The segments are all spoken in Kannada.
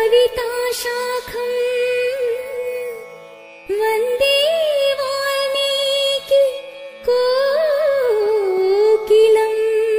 सविताशाखम् वन्दे वाल्मीकि कोकिलम्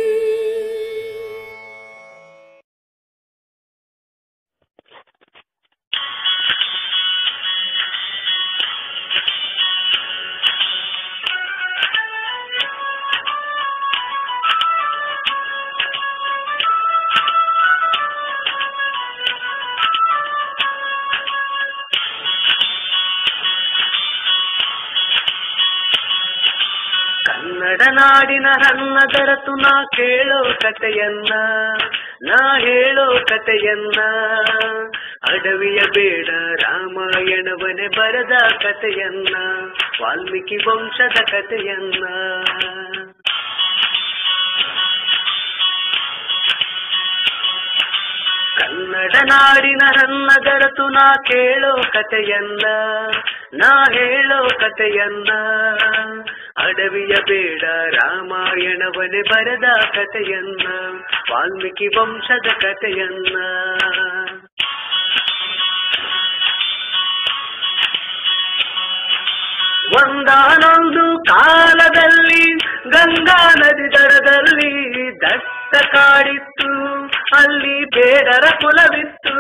ಕನ್ನಡ ನಾಡಿನ ರನ್ನ ಬೆರೆತು ನಾ ಕೇಳೋ ಕಥೆಯನ್ನ ನಾ ಹೇಳೋ ಕಥೆಯನ್ನ ಅಡವಿಯ ಬೇಡ ರಾಮಾಯಣವನೆ ಬರೆದ ಕಥೆಯನ್ನ ವಾಲ್ಮೀಕಿ ವಂಶದ ಕಥೆಯನ್ನ ಕನ್ನಡ ನಾಡಿನ ರನ್ನ ಬೆರೆತು ನಾ ಕೇಳೋ ಕಥೆಯನ್ನ ನಾ ಹೇಳೋ ಕಥೆಯನ್ನ ಅಡವಿಯ ಬೇಡ ರಾಮಾಯಣವನೆ ಬರೆದ ಕಥೆಯನ್ನ ವಾಲ್ಮೀಕಿ ವಂಶದ ಕಥೆಯನ್ನ ಒಂದಾನೊಂದು ಕಾಲದಲ್ಲಿ ಗಂಗಾ ನದಿ ದಡದಲ್ಲಿ ದಟ್ಟ ಕಾಡಿತ್ತು ಅಲ್ಲಿ ಬೇಡರ ಕುಲವಿತ್ತು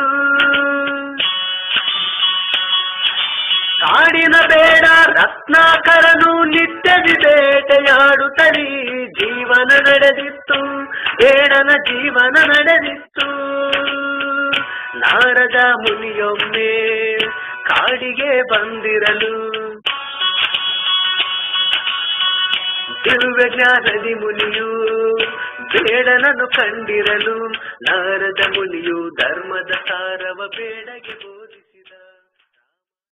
ಕಾಡಿನ ಬೇಡ ರತ್ನಾಕರನು ನಿತ್ಯದಿ ಬೇಟೆಯಾಡುತ್ತಲೀ ಜೀವನ ನಡೆದಿತ್ತು ಬೇಡನ ಜೀವನ ನಡೆದಿತ್ತು ನಾರದ ಮುನಿಯೊಮ್ಮೆ ಕಾಡಿಗೆ ಬಂದಿರಲು ದಿವ್ಯ ಜ್ಞಾನದಿ ಮುನಿಯು ಬೇಡನನ್ನು ಕಂಡಿರಲು ನಾರದ ಮುನಿಯು ಧರ್ಮದ ಸಾರವ ಬೇಡಗೆ ಬೋಧಿಸಿದನು.